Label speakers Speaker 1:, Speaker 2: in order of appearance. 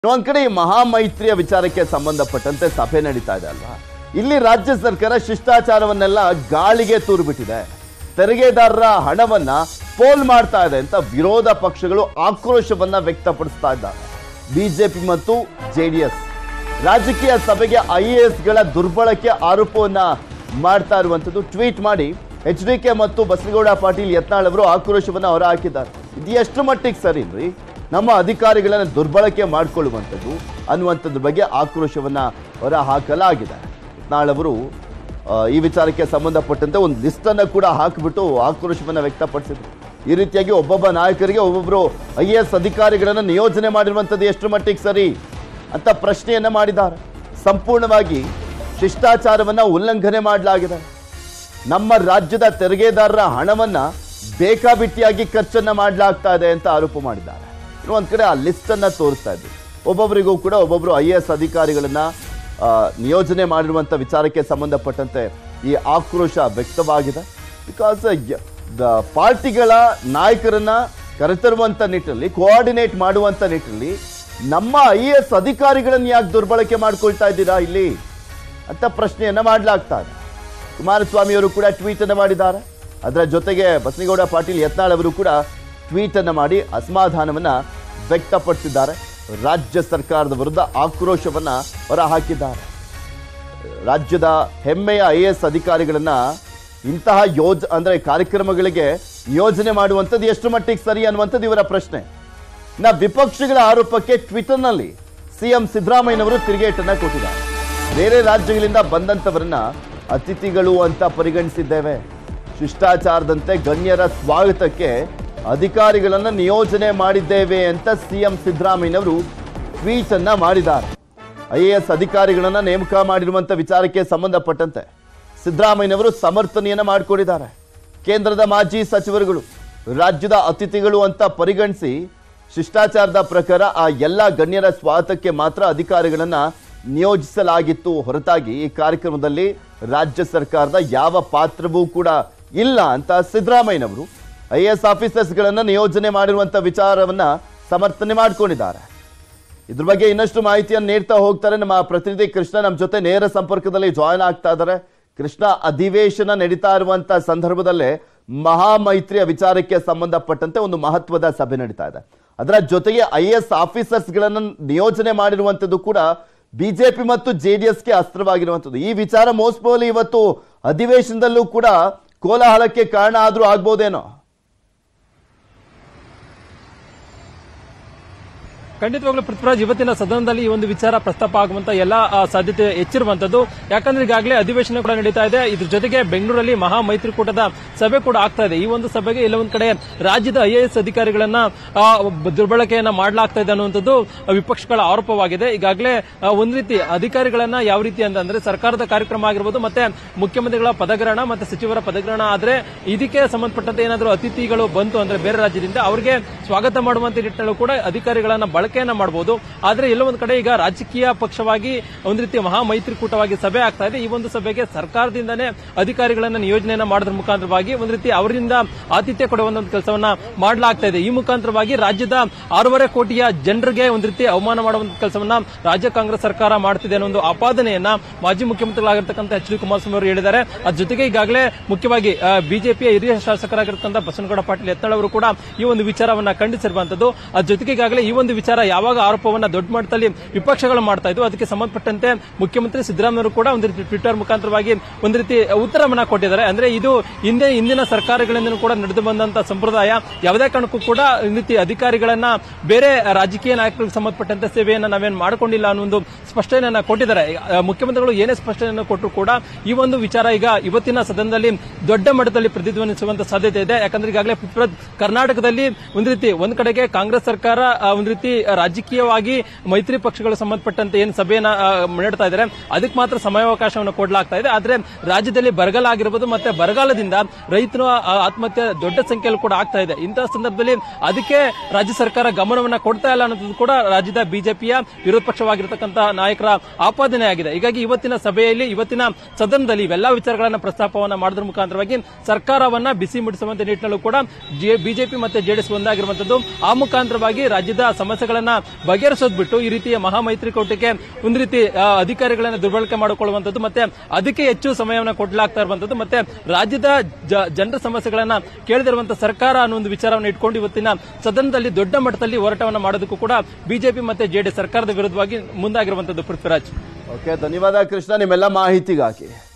Speaker 1: ಒಂದ್ ಕಡೆ ಈ ಮಹಾಮೈತ್ರಿಯ ವಿಚಾರಕ್ಕೆ ಸಂಬಂಧಪಟ್ಟಂತೆ ಸಭೆ ನಡೀತಾ ಇದೆ ಅಲ್ವಾ ಇಲ್ಲಿ ರಾಜ್ಯ ಸರ್ಕಾರ ಶಿಷ್ಟಾಚಾರವನ್ನೆಲ್ಲ ಗಾಳಿಗೆ ತೂರ್ಬಿಟ್ಟಿದೆ ತೆರಿಗೆದಾರರ ಹಣವನ್ನ ಪೋಲ್ ಮಾಡ್ತಾ ಇದೆ ಅಂತ ವಿರೋಧ ಪಕ್ಷಗಳು ಆಕ್ರೋಶವನ್ನ ವ್ಯಕ್ತಪಡಿಸ್ತಾ ಇದ್ದಾರೆ ಬಿಜೆಪಿ ಮತ್ತು ಜೆಡಿಎಸ್ ರಾಜಕೀಯ ಸಭೆಗೆ ಐ ಎ ಗಳ ದುರ್ಬಳಕೆ ಆರೋಪವನ್ನ ಮಾಡ್ತಾ ಇರುವಂತದ್ದು ಟ್ವೀಟ್ ಮಾಡಿ ಎಚ್ ಡಿ ಕೆ ಮತ್ತು ಬಸನಗೌಡ ಪಾಟೀಲ್ ಯತ್ನಾಳ್ ಅವರು ಆಕ್ರೋಶವನ್ನ ಹೊರಹಾಕಿದ್ದಾರೆ ಇದು ಎಷ್ಟು ಮಟ್ಟಿಗೆ ಸರಿ ರೀ ನಮ್ಮ ಅಧಿಕಾರಿಗಳನ್ನ ದುರ್ಬಳಕೆ ಮಾಡಿಕೊಳ್ಳುವಂಥದ್ದು ಅನ್ನುವಂಥದ್ರ ಬಗ್ಗೆ ಆಕ್ರೋಶವನ್ನ ಹೊರ ಹಾಕಲಾಗಿದೆ ಯತ್ನಾಳ್ ಅವರು ಆ, ಈ ವಿಚಾರಕ್ಕೆ ಸಂಬಂಧಪಟ್ಟಂತೆ ಒಂದು ಲಿಸ್ಟ್ ಅನ್ನ ಕೂಡ ಹಾಕಿಬಿಟ್ಟು ಆಕ್ರೋಶವನ್ನ ವ್ಯಕ್ತಪಡಿಸಿದ್ರು ಈ ರೀತಿಯಾಗಿ ಒಬ್ಬೊಬ್ಬ ನಾಯಕರಿಗೆ ಒಬ್ಬೊಬ್ಬರು ಐ ಎ ಎಸ್ ಅಧಿಕಾರಿಗಳನ್ನ ನಿಯೋಜನೆ ಮಾಡಿರುವಂಥದ್ದು ಎಷ್ಟು ಮಟ್ಟಿಗೆ ಸರಿ ಅಂತ ಪ್ರಶ್ನೆಯನ್ನ ಮಾಡಿದ್ದಾರೆ ಸಂಪೂರ್ಣವಾಗಿ ಶಿಷ್ಟಾಚಾರವನ್ನ ಉಲ್ಲಂಘನೆ ಮಾಡಲಾಗಿದೆ ನಮ್ಮ ರಾಜ್ಯದ ತೆರಿಗೆದಾರರ ಹಣವನ್ನ ಬೇಕಾಬಿಟ್ಟಿಯಾಗಿ ಖರ್ಚನ್ನ ಮಾಡಲಾಗ್ತಾ ಇದೆ ಅಂತ ಆರೋಪ ಮಾಡಿದ್ದಾರೆ ಇನ್ನು ಒಂದ್ ಕಡೆ ಆ ಲಿಸ್ಟ್ ಅನ್ನ ತೋರಿಸ್ತಾ ಇದ್ವಿ ಒಬ್ಬೊಬ್ಬರಿಗೂ ಕೂಡ ಒಬ್ಬೊಬ್ರು ಐ ಎ ಎಸ್ ಅಧಿಕಾರಿಗಳನ್ನ ಆ, ನಿಯೋಜನೆ ಮಾಡಿರುವಂತ ವಿಚಾರಕ್ಕೆ ಸಂಬಂಧಪಟ್ಟಂತೆ ಈ ಆಕ್ರೋಶ ವ್ಯಕ್ತವಾಗಿದೆ ಬಿಕಾಸ್ ಪಾರ್ಟಿಗಳ ನಾಯಕರನ್ನ ಕರೆತರುವಂತ ನಿಟ್ಟಿನಲ್ಲಿ ಕೋಆರ್ಡಿನೇಟ್ ಮಾಡುವಂತ ನಿಟ್ಟಿನಲ್ಲಿ ನಮ್ಮ ಐ ಎ ಎಸ್ ಅಧಿಕಾರಿಗಳನ್ನ ಯಾಕೆ ದುರ್ಬಳಕೆ ಮಾಡ್ಕೊಳ್ತಾ ಇದ್ದೀರಾ ಇಲ್ಲಿ ಅಂತ ಪ್ರಶ್ನೆಯನ್ನ ಮಾಡಲಾಗ್ತಾ ಇದೆ ಕುಮಾರಸ್ವಾಮಿ ಅವರು ಕೂಡ ಟ್ವೀಟ್ ಅನ್ನು ಮಾಡಿದ್ದಾರೆ ಅದರ ಜೊತೆಗೆ ಬಸನಗೌಡ ಪಾಟೀಲ್ ಯತ್ನಾಳ್ ಅವರು ಕೂಡ ಟ್ವೀಟ್ ಅನ್ನು ಮಾಡಿ ಅಸಮಾಧಾನವನ್ನ ವ್ಯಕ್ತಪಡಿಸಿದ್ದಾರೆ ರಾಜ್ಯ ಸರ್ಕಾರದ ವಿರುದ್ಧ ಆಕ್ರೋಶವನ್ನ ಹೊರಹಾಕಿದ್ದಾರೆ ರಾಜ್ಯದ ಹೆಮ್ಮೆಯ ಐ ಎಸ್ ಅಧಿಕಾರಿಗಳನ್ನ ಇಂತಹ ಯೋಜ ಅಂದ್ರೆ ಕಾರ್ಯಕ್ರಮಗಳಿಗೆ ನಿಯೋಜನೆ ಮಾಡುವಂಥದ್ದು ಎಷ್ಟು ಮಟ್ಟಿಗೆ ಸರಿ ಅನ್ನುವಂಥದ್ದು ಇವರ ಪ್ರಶ್ನೆ ಇನ್ನ ವಿಪಕ್ಷಗಳ ಆರೋಪಕ್ಕೆ ಟ್ವಿಟರ್ನಲ್ಲಿ ಸಿಎಂ ಸಿದ್ದರಾಮಯ್ಯನವರು ತಿರುಗೇಟನ್ನ ಕೊಟ್ಟಿದ್ದಾರೆ ಬೇರೆ ರಾಜ್ಯಗಳಿಂದ ಬಂದಂತವರನ್ನ ಅತಿಥಿಗಳು ಅಂತ ಪರಿಗಣಿಸಿದ್ದೇವೆ ಶಿಷ್ಟಾಚಾರದಂತೆ ಗಣ್ಯರ ಸ್ವಾಗತಕ್ಕೆ ಅಧಿಕಾರಿಗಳನ್ನ ನಿಯೋಜನೆ ಮಾಡಿದ್ದೇವೆ ಅಂತ ಸಿಎಂ ಸಿದ್ದರಾಮಯ್ಯನವರು ಟ್ವೀಟ್ ಅನ್ನ ಮಾಡಿದ್ದಾರೆ ಐ ಎ ಎಸ್ ಅಧಿಕಾರಿಗಳನ್ನ ನೇಮಕ ಮಾಡಿರುವಂತ ವಿಚಾರಕ್ಕೆ ಸಂಬಂಧಪಟ್ಟಂತೆ ಸಿದ್ದರಾಮಯ್ಯನವರು ಸಮರ್ಥನೆಯನ್ನ ಮಾಡಿಕೊಂಡಿದ್ದಾರೆ ಕೇಂದ್ರದ ಮಾಜಿ ಸಚಿವರುಗಳು ರಾಜ್ಯದ ಅತಿಥಿಗಳು ಅಂತ ಪರಿಗಣಿಸಿ ಶಿಷ್ಟಾಚಾರದ ಪ್ರಕಾರ ಆ ಎಲ್ಲ ಗಣ್ಯರ ಸ್ವಾಗತಕ್ಕೆ ಮಾತ್ರ ಅಧಿಕಾರಿಗಳನ್ನ ನಿಯೋಜಿಸಲಾಗಿತ್ತು ಹೊರತಾಗಿ ಈ ಕಾರ್ಯಕ್ರಮದಲ್ಲಿ ರಾಜ್ಯ ಸರ್ಕಾರದ ಯಾವ ಪಾತ್ರವೂ ಕೂಡ ಇಲ್ಲ ಅಂತ ಸಿದ್ದರಾಮಯ್ಯನವರು ಐ ಎ ಎಸ್ ಆಫೀಸರ್ಸ್ಗಳನ್ನ ನಿಯೋಜನೆ ಮಾಡಿರುವಂತ ವಿಚಾರವನ್ನ ಸಮರ್ಥನೆ ಮಾಡಿಕೊಂಡಿದ್ದಾರೆ ಇದ್ರ ಬಗ್ಗೆ ಇನ್ನಷ್ಟು ಮಾಹಿತಿಯನ್ನು ನೀಡ್ತಾ ಹೋಗ್ತಾರೆ ನಮ್ಮ ಪ್ರತಿನಿಧಿ ಕೃಷ್ಣ ನಮ್ಮ ಜೊತೆ ನೇರ ಸಂಪರ್ಕದಲ್ಲಿ ಜಾಯ್ನ್ ಆಗ್ತಾ ಇದ್ದಾರೆ ಕೃಷ್ಣ ಅಧಿವೇಶನ ನಡೀತಾ ಇರುವಂತ ಸಂದರ್ಭದಲ್ಲೇ ಮಹಾಮೈತ್ರಿಯ ವಿಚಾರಕ್ಕೆ ಸಂಬಂಧಪಟ್ಟಂತೆ ಒಂದು ಮಹತ್ವದ ಸಭೆ ನಡೀತಾ ಇದೆ ಅದರ ಜೊತೆಗೆ ಐ ಎಸ್ ಆಫೀಸರ್ಸ್ಗಳನ್ನ ನಿಯೋಜನೆ ಮಾಡಿರುವಂತದ್ದು ಕೂಡ ಬಿಜೆಪಿ ಮತ್ತು ಜೆಡಿಎಸ್ಗೆ ಅಸ್ತ್ರವಾಗಿರುವಂತದ್ದು ಈ ವಿಚಾರ ಮೋಸ್ಟ್ಲಿ ಇವತ್ತು ಅಧಿವೇಶನದಲ್ಲೂ ಕೂಡ ಕೋಲಾಹಲಕ್ಕೆ ಕಾರಣ ಆದ್ರೂ ಆಗ್ಬೋದೇನೋ
Speaker 2: ಖಂಡಿತವಾಗ್ಲೂ ಪೃಥ್ವಿರಾಜ್ ಇವತ್ತಿನ ಸದನದಲ್ಲಿ ಈ ಒಂದು ವಿಚಾರ ಪ್ರಸ್ತಾಪ ಆಗುವಂತ ಎಲ್ಲ ಆ, ಸಾಧ್ಯತೆ ಹೆಚ್ಚಿರುವಂತದ್ದು ಯಾಕಂದ್ರೆ ಈಗಾಗಲೇ ಅಧಿವೇಶನ ಕೂಡ ನಡೀತಾ ಇದೆ ಇದ್ರ ಜೊತೆಗೆ ಬೆಂಗಳೂರಲ್ಲಿ ಮಹಾ ಮೈತ್ರಿಕೂಟದ ಸಭೆ ಕೂಡ ಆಗ್ತಾ ಇದೆ ಈ ಒಂದು ಸಭೆಗೆ ಎಲ್ಲ ಒಂದ್ ಕಡೆ ರಾಜ್ಯದ ಐಎಎಸ್ ಅಧಿಕಾರಿಗಳನ್ನ ಆ, ಬ- ದುರ್ಬಳಕೆಯನ್ನ ಮಾಡಲಾಗ್ತಾ ಇದೆ ಅನ್ನುವಂಥದ್ದು ವಿಪಕ್ಷಗಳ ಆರೋಪವಾಗಿದೆ ಈಗಾಗಲೇ ಆ, ಒಂದ್ ರೀತಿ ಅಧಿಕಾರಿಗಳನ್ನ ಯಾವ ರೀತಿ ಅಂತಂದ್ರೆ ಸರ್ಕಾರದ ಕಾರ್ಯಕ್ರಮ ಆಗಿರ್ಬೋದು ಮತ್ತೆ ಮುಖ್ಯಮಂತ್ರಿಗಳ ಪದಗ್ರಹಣ ಮತ್ತೆ ಸಚಿವರ ಪದಗ್ರಹಣ ಆದ್ರೆ ಇದಕ್ಕೆ ಸಂಬಂಧಪಟ್ಟಂತೆ ಏನಾದರೂ ಅತಿಥಿಗಳು ಬಂತು ಅಂದ್ರೆ ಬೇರೆ ರಾಜ್ಯದಿಂದ ಅವರಿಗೆ ಸ್ವಾಗತ ಮಾಡುವಂತ ನಿಟ್ಟಿನಲ್ಲೂ ಕೂಡ ಅಧಿಕಾರಿಗಳನ್ನ ಬಳಕೆಯನ್ನ ಮಾಡಬಹುದು ಆದ್ರೆ ಎಲ್ಲ ಒಂದ್ ಕಡೆ ಈಗ ರಾಜಕೀಯ ಪಕ್ಷವಾಗಿ ಒಂದ್ ರೀತಿ ಮಹಾ ಮೈತ್ರಿಕೂಟವಾಗಿ ಸಭೆ ಆಗ್ತಾ ಇದೆ ಈ ಒಂದು ಸಭೆಗೆ ಸರ್ಕಾರದಿಂದನೇ ಅಧಿಕಾರಿಗಳನ್ನ ನಿಯೋಜನೆಯನ್ನ ಮಾಡೋದ್ರ ಮುಖಾಂತರವಾಗಿ ಒಂದ್ ರೀತಿ ಅವರಿಂದ ಆತಿಥ್ಯ ಕೊಡುವಂತ ಒಂದು ಕೆಲಸವನ್ನ ಮಾಡಲಾಗ್ತಾ ಇದೆ ಈ ಮುಖಾಂತರವಾಗಿ ರಾಜ್ಯದ ಆರೂವರೆ ಕೋಟಿಯ ಜನರಿಗೆ ಒಂದ್ ರೀತಿ ಅವಮಾನ ಮಾಡುವಂತ ಕೆಲಸವನ್ನ ರಾಜ್ಯ ಕಾಂಗ್ರೆಸ್ ಸರ್ಕಾರ ಮಾಡ್ತಿದೆ ಅನ್ನೋ ಒಂದು ಆಪಾದನೆಯನ್ನ ಮಾಜಿ ಮುಖ್ಯಮಂತ್ರಿಗಳಾಗಿರ್ತಕ್ಕಂಥ ಎಚ್ ಡಿ ಕುಮಾರಸ್ವಾಮಿ ಅವರು ಹೇಳಿದ್ದಾರೆ ಅದ್ರ ಜೊತೆಗೆ ಈಗಾಗಲೇ ಮುಖ್ಯವಾಗಿ ಬಿಜೆಪಿಯ ಹಿರಿಯ ಶಾಸಕರಾಗಿರ್ತಕ್ಕಂಥ ಬಸವನಗೌಡ ಪಾಟೀಲ್ ಯತ್ನಾಳ್ ಅವರು ಕೂಡ ಈ ಒಂದು ವಿಚಾರವನ್ನ ಖಂಡಿಸಿರುವಂತದ್ದು ಅದ್ರ ಜೊತೆಗೆ ಈಗಾಗಲೇ ಈ ಒಂದು ವಿಚಾರ ಯಾವಾಗ ಆರೋಪವನ್ನ ದೊಡ್ಡ ಮಟ್ಟದಲ್ಲಿ ವಿಪಕ್ಷಗಳು ಮಾಡ್ತಾ ಇದ್ವು ಅದಕ್ಕೆ ಸಂಬಂಧಪಟ್ಟಂತೆ ಮುಖ್ಯಮಂತ್ರಿ ಸಿದ್ದರಾಮಯ್ಯ ಅವರು ಕೂಡ ಒಂದು ರೀತಿ ಟ್ವಿಟರ್ ಮುಖಾಂತರವಾಗಿ ಒಂದು ರೀತಿ ಉತ್ತರವನ್ನ ಕೊಟ್ಟಿದ್ದಾರೆ ಅಂದ್ರೆ ಇದು ಹಿಂದೆ ಹಿಂದಿನ ಸರ್ಕಾರಗಳಿಂದ ಕೂಡ ನಡೆದು ಬಂದಂತ ಸಂಪ್ರದಾಯ ಯಾವುದೇ ಕಾರಣಕ್ಕೂ ಕೂಡ ಈ ರೀತಿ ಅಧಿಕಾರಿಗಳನ್ನ ಬೇರೆ ರಾಜಕೀಯ ನಾಯಕರಿಗೆ ಸಂಬಂಧಪಟ್ಟಂತೆ ಸೇವೆಯನ್ನ ನಾವೇನ್ ಮಾಡಿಕೊಂಡಿಲ್ಲ ಅನ್ನೋ ಒಂದು ಸ್ಪಷ್ಟನೆಯನ್ನ ಕೊಟ್ಟಿದ್ದಾರೆ ಆ, ಮುಖ್ಯಮಂತ್ರಿಗಳು ಏನೇ ಸ್ಪಷ್ಟನೆಯನ್ನು ಕೊಟ್ಟರು ಕೂಡ ಈ ಒಂದು ವಿಚಾರ ಈಗ ಇವತ್ತಿನ ಸದನದಲ್ಲಿ ದೊಡ್ಡ ಮಟ್ಟದಲ್ಲಿ ಪ್ರತಿಧ್ವನಿಸುವಂತ ಸಾಧ್ಯತೆ ಇದೆ ಯಾಕಂದ್ರೆ ಈಗಾಗಲೇ ಪೃಥ್ವಿರಾಜ್ ಕರ್ನಾಟಕದಲ್ಲಿ ಒಂದು ರೀತಿ ಒಂದ್ ಕಡೆಗೆ ಕಾಂಗ್ರೆಸ್ ಸರ್ಕಾರ ಆ, ಒಂದು ರೀತಿ ರಾಜಕೀಯವಾಗಿ ಮೈತ್ರಿ ಪಕ್ಷಗಳು ಸಂಬಂಧಪಟ್ಟಂತೆ ಏನು ಸಭೆಯನ್ನ ಆ, ನಡೆಸ್ತಾ ಇದ್ದಾರೆ ಅದಕ್ಕೆ ಮಾತ್ರ ಸಮಯಾವಕಾಶವನ್ನು ಕೊಡಲಾಗ್ತಾ ಇದೆ ಆದ್ರೆ ರಾಜ್ಯದಲ್ಲಿ ಬರಗಾಲ ಆಗಿರ್ಬೋದು ಮತ್ತೆ ಬರಗಾಲದಿಂದ ರೈತರು ಆ, ಆತ್ಮಹತ್ಯೆ ದೊಡ್ಡ ಸಂಖ್ಯೆಯಲ್ಲಿ ಕೂಡ ಆಗ್ತಾ ಇದೆ ಇಂತಹ ಸಂದರ್ಭದಲ್ಲಿ ಅದಕ್ಕೆ ರಾಜ್ಯ ಸರ್ಕಾರ ಗಮನವನ್ನ ಕೊಡ್ತಾ ಇಲ್ಲ ಅನ್ನೋದು ಕೂಡ ರಾಜ್ಯದ ಬಿಜೆಪಿಯ ವಿರೋಧ ಪಕ್ಷವಾಗಿರತಕ್ಕಂತ ನಾಯಕರ ಆಪಾದನೆ ಆಗಿದೆ ಹೀಗಾಗಿ ಇವತ್ತಿನ ಸಭೆಯಲ್ಲಿ ಇವತ್ತಿನ ಸದನದಲ್ಲಿ ಇವೆಲ್ಲ ವಿಚಾರಗಳನ್ನ ಪ್ರಸ್ತಾಪವನ್ನ ಮಾಡೋದ್ರ ಮುಖಾಂತರವಾಗಿ ಸರ್ಕಾರವನ್ನ ಬಿಸಿ ಮುಡಿಸುವಂತ ನಿಟ್ಟಿನಲ್ಲೂ ಕೂಡ ಬಿಜೆಪಿ ಮತ್ತೆ ಜೆಡಿಎಸ್ ಒಂದಾಗಿರುವಂತದ್ದು ಆ ಮುಖಾಂತರವಾಗಿ ರಾಜ್ಯದ ಸಮಸ್ಯೆಗಳನ್ನ ಸಮಸ್ಯೆಗಳನ್ನ ಬಗೆಹರಿಸೋದ್ ಬಿಟ್ಟು ಈ ರೀತಿಯ ಮಹಾಮೈತ್ರಿಕೂಟಕ್ಕೆ ಒಂದು ರೀತಿ ಆ, ಅಧಿಕಾರಿಗಳನ್ನ ದುರ್ಬಳಕೆ ಮಾಡಿಕೊಳ್ಳುವಂತದ್ದು ಮತ್ತೆ ಅದಕ್ಕೆ ಹೆಚ್ಚು ಸಮಯವನ್ನು ಕೊಡ್ಲಾಗ್ತಾ ಇರುವಂತದ್ದು ಮತ್ತೆ ರಾಜ್ಯದ ಜ- ಜನರ ಸಮಸ್ಯೆಗಳನ್ನ ಕೇಳದಿರುವಂತಹ ಸರ್ಕಾರ ಅನ್ನೋ ಒಂದು ವಿಚಾರವನ್ನು ಇಟ್ಕೊಂಡು ಇವತ್ತಿನ ಸದನದಲ್ಲಿ ದೊಡ್ಡ ಮಟ್ಟದಲ್ಲಿ ಹೋರಾಟವನ್ನು ಮಾಡೋದಕ್ಕೂ ಕೂಡ ಬಿಜೆಪಿ ಮತ್ತೆ ಜೆಡಿಎಸ್ ಸರ್ಕಾರದ ವಿರುದ್ಧವಾಗಿ ಮುಂದಾಗಿರುವಂತದ್ದು ಪೃಥ್ವಿರಾಜ್
Speaker 1: ಓಕೆ ಧನ್ಯವಾದ ಕೃಷ್ಣ ನಿಮ್ಮೆಲ್ಲ ಮಾಹಿತಿಗಾಗಿ